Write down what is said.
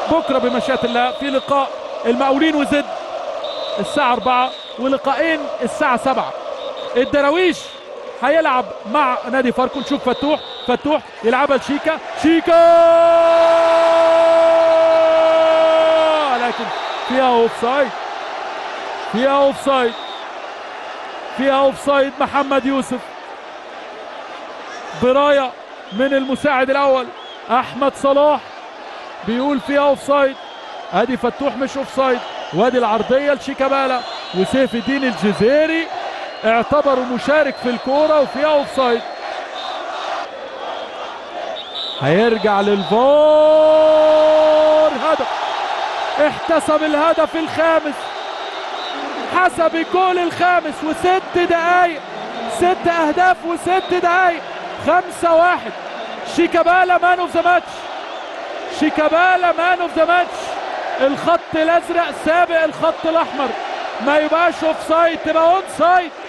بكره بمشيئه الله في لقاء المقاولين وزد الساعه 4 ولقاءين الساعه 7 الدراويش هيلعب مع نادي فاركو نشوف فتوح فتوح يلعبها لشيكا شيكا لكن فيها اوف سايد فيها اوف سايد فيها اوف سايد محمد يوسف برايه من المساعد الاول احمد صلاح بيقول فيها اوف سايد ادي فتوح مش اوف سايد وادي العرضيه لشيكابالا وسيف الدين الجزيري اعتبره مشارك في الكوره وفيها اوف سايد هيرجع للفار هدف احتسب الهدف الخامس حسب الجول الخامس وست دقايق ست اهداف وست دقايق خمسة واحد شيكابالا مان اوف ذا ماتش شيكابالا مان اوف ذا ماتش الخط الازرق سابق الخط الاحمر ما يبقاش اوف سايد تبقى اون سايد